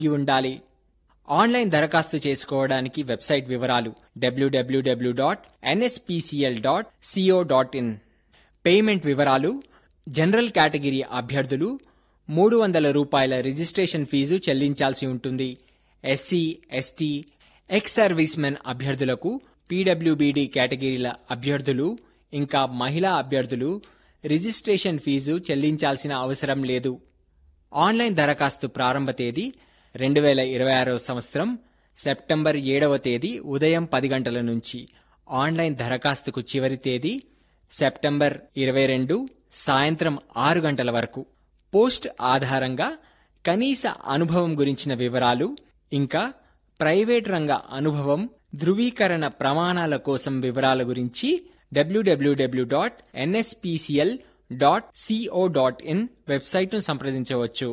కలిగి ఉండాలి ఆన్లైన్ దరఖాస్తు చేసుకోవడానికి వెబ్సైట్ వివరాలు WWW dot NSPCL dot CO dot in payment వివరాలు జనరల్ కేటగిరీ అభ్యర్థులు మూడు వందల రూపాయల రిజిస్ట్రేషన్ ఫీజు చెల్లించాల్సి ఉంటుంది SC ST ex service men అభ్యర్థులకు పీడబ్ల్యూబీడీ కేటగిరీల అభ్యర్థులు ఇంకా మహిళా అభ్యర్థులు రిజిస్ట్రేషన్ ఫీజు చెల్లించాల్సిన అవసరం లేదు ఆన్లైన్ దరఖాస్తు ప్రారంభ తేదీ రెండు వేల ఇరవై ఆరవ సంవత్సరం సెప్టెంబర్ ఏడవ తేదీ ఉదయం పది గంటల నుంచి ఆన్లైన్ దరఖాస్తుకు చివరి తేదీ సెప్టెంబర్ ఇరవై రెండు సాయంత్రం ఆరు గంటల వరకు పోస్ట్ ఆధారంగా కనీస అనుభవం గురించిన వివరాలు ఇంకా ప్రైవేట్ రంగ అనుభవం ధృవీకరణ ప్రమాణాల కోసం వివరాల గురించి WWW dot NSPCL dot CO dot in వెబ్సైట్ను సంప్రదించవచ్చు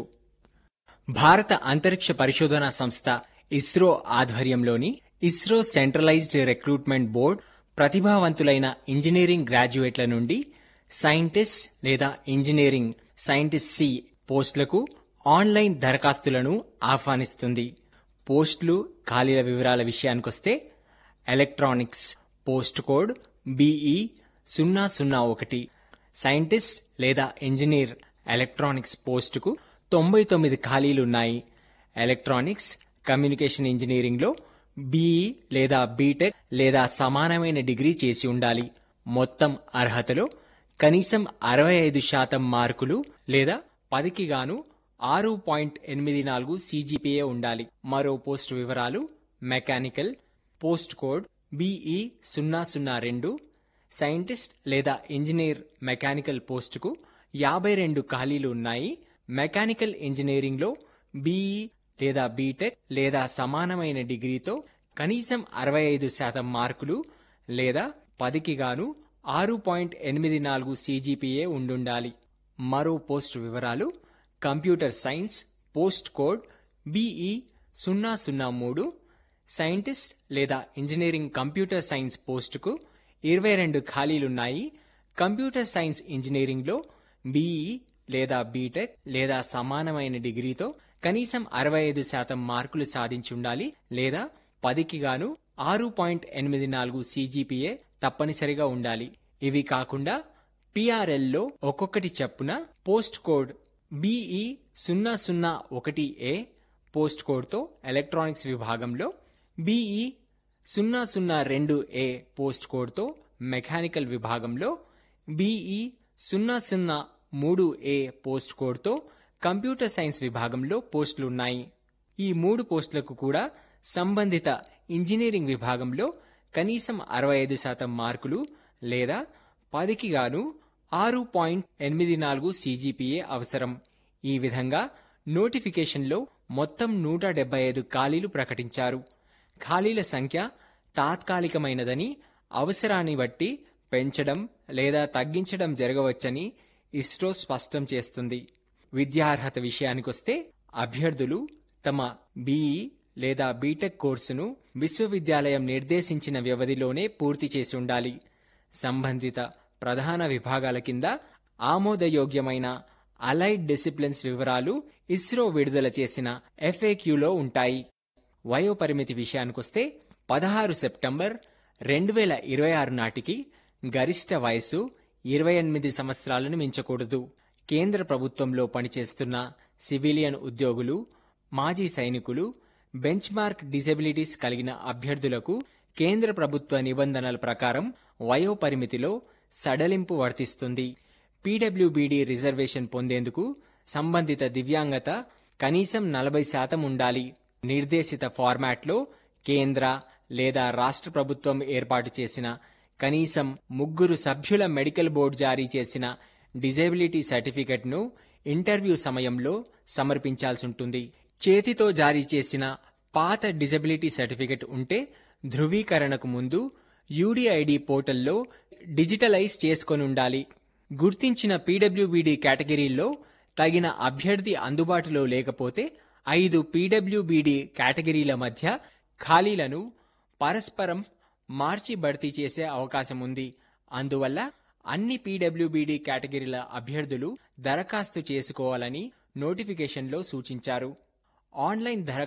భారత అంతరిక్ష పరిశోధనా సంస్థ ఇస్రో ఆధ్వర్యంలోని ఇస్రో సెంట్రలైజ్డ్ రిక్రూట్మెంట్ బోర్డ్ ప్రతిభావంతులైన ఇంజనీరింగ్ గ్రాడ్యుయేట్ల నుండి సైంటిస్ట్ లేదా ఇంజనీరింగ్ సైంటిస్ట్ సి పోస్టులకు ఆన్లైన్ దరఖాస్తులను ఆహ్వానిస్తుంది పోస్టులు ఖాళీల వివరాల విషయానికొస్తే ఎలక్ట్రానిక్స్ పోస్ట్ కోడ్ బిఈ సున్నా సున్నా ఒకటి సైంటిస్ట్ లేదా ఇంజనీర్ ఎలక్ట్రానిక్స్ పోస్టుకు తొంభై తొమ్మిది ఖాళీలున్నాయి ఎలక్ట్రానిక్స్ కమ్యూనికేషన్ ఇంజనీరింగ్లో బీఈ లేదా బీటెక్ లేదా సమానమైన డిగ్రీ చేసి ఉండాలి మొత్తం అర్హతలో కనీసం అరవై ఐదు శాతం మార్కులు లేదా పదికి గాను ఆరు పాయింట్ ఎనిమిది నాలుగు సీజీపీఏ ఉండాలి మరో పోస్ట్ వివరాలు మెకానికల్ పోస్ట్ కోడ్ బిఈ సున్నా సున్నా రెండు సైంటిస్ట్ లేదా ఇంజనీర్ మెకానికల్ పోస్టుకు యాభై రెండు ఖాళీలు ఉన్నాయి మెకానికల్ ఇంజనీరింగ్లో బీఈ లేదా బీటెక్ లేదా సమానమైన డిగ్రీతో కనీసం అరవై ఐదు శాతం మార్కులు లేదా పదికి గాను ఆరు పాయింట్ ఎనిమిది నాలుగు సీజీపీఏ ఉండుండాలి మరో పోస్ట్ వివరాలు computer science post code BE సున్నా సున్నా మూడు సైంటిస్ట్ లేదా ఇంజనీరింగ్ కంప్యూటర్ సైన్స్ పోస్టుకు ఇరవై రెండు ఖాళీలున్నాయి కంప్యూటర్ సైన్స్ ఇంజనీరింగ్లో బీఈ లేదా బీటెక్ లేదా సమానమైన డిగ్రీతో కనీసం అరవై ఐదు శాతం మార్కులు సాధించి ఉండాలి లేదా పదికి గాను ఆరు పాయింట్ ఎనిమిది నాలుగు సీజీపీఏ తప్పనిసరిగా ఉండాలి ఇవి కాకుండా పిఆర్ఎల్లో ఒక్కొక్కటి చప్పున పోస్ట్ కోడ్ బిఈ సున్నా సున్నా ఒకటి ఏ పోస్ట్ కోడ్తో ఎలక్ట్రానిక్స్ విభాగంలో బిఈ సున్నా సున్నా రెండు ఏ పోస్ట్ కోడ్తో మెకానికల్ విభాగంలో బిఈ సున్నా సున్నా మూడు ఏ పోస్ట్ కోడ్తో కంప్యూటర్ సైన్స్ విభాగంలో పోస్టులున్నాయి ఈ మూడు పోస్టులకు కూడా సంబంధిత ఇంజనీరింగ్ విభాగంలో కనీసం అరవై ఐదు శాతం మార్కులు లేదా పదికి గాను ఆరు పాయింట్ ఎనిమిది నాలుగు సీజీపీఏ అవసరం ఈ విధంగా నోటిఫికేషన్లో మొత్తం నూట డెబ్బై ఐదు ఖాళీలు ప్రకటించారు ఖాళీల సంఖ్య తాత్కాలికమైనదని అవసరాన్ని బట్టి పెంచడం లేదా తగ్గించడం జరగవచ్చని ఇస్రో స్పష్టం చేస్తుంది విద్యార్హత విషయానికొస్తే అభ్యర్థులు తమ బీఈ లేదా బీటెక్ కోర్సును విశ్వవిద్యాలయం నిర్దేశించిన వ్యవధిలోనే పూర్తి చేసి ఉండాలి సంబంధిత ప్రధాన విభాగాల కింద ఆమోదయోగ్యమైన అలైడ్ డిసిప్లిన్స్ వివరాలు ఇస్రో విడుదల చేసిన ఎఫ్ఏక్యూలో ఉంటాయి వయోపరిమితి విషయానికొస్తే పదహారు సెప్టెంబర్ రెండు వేల ఇరవై ఆరు నాటికి గరిష్ట వయసు ఇరవై ఎనిమిది సంవత్సరాలను మించకూడదు కేంద్ర ప్రభుత్వంలో పనిచేస్తున్న సివిలియన్ ఉద్యోగులు మాజీ సైనికులు బెంచ్ మార్క్ డిసెబిలిటీస్ కలిగిన అభ్యర్థులకు కేంద్ర ప్రభుత్వ నిబంధనల ప్రకారం వయోపరిమితిలో సడలింపు వర్తిస్తుంది పీడబ్ల్యూబీడీ రిజర్వేషన్ పొందేందుకు సంబంధిత దివ్యాంగత కనీసం నలభై శాతం ఉండాలి నిర్దేశిత ఫార్మాట్లో కేంద్ర లేదా రాష్ట్ర ప్రభుత్వం ఏర్పాటు చేసిన కనీసం ముగ్గురు సభ్యుల మెడికల్ బోర్డు జారీ చేసిన డిజేబిలిటీ సర్టిఫికెట్ను ఇంటర్వ్యూ సమయంలో సమర్పించాల్సి ఉంటుంది చేతితో జారీ చేసిన పాత డిజబిలిటీ సర్టిఫికెట్ ఉంటే ధృవీకరణకు ముందు యూడిఐడి పోర్టల్లో డిజిటలైజ్ చేసుకొని ఉండాలి గుర్తించిన పీడబ్ల్యూబీడీ కేటగిరీల్లో తగిన అభ్యర్థి అందుబాటులో లేకపోతే ఐదు పీడబ్ల్యూబీడీ కేటగిరీల మధ్య ఖాళీలను పరస్పరం మార్చి భర్తీ చేసే అవకాశం ఉంది అందువల్ల అన్ని పీడబ్ల్యూబీడీ కేటగిరీల అభ్యర్థులు దరఖాస్తు చేసుకోవాలని నోటిఫికేషన్లో సూచించారు ఆన్లైన్ దర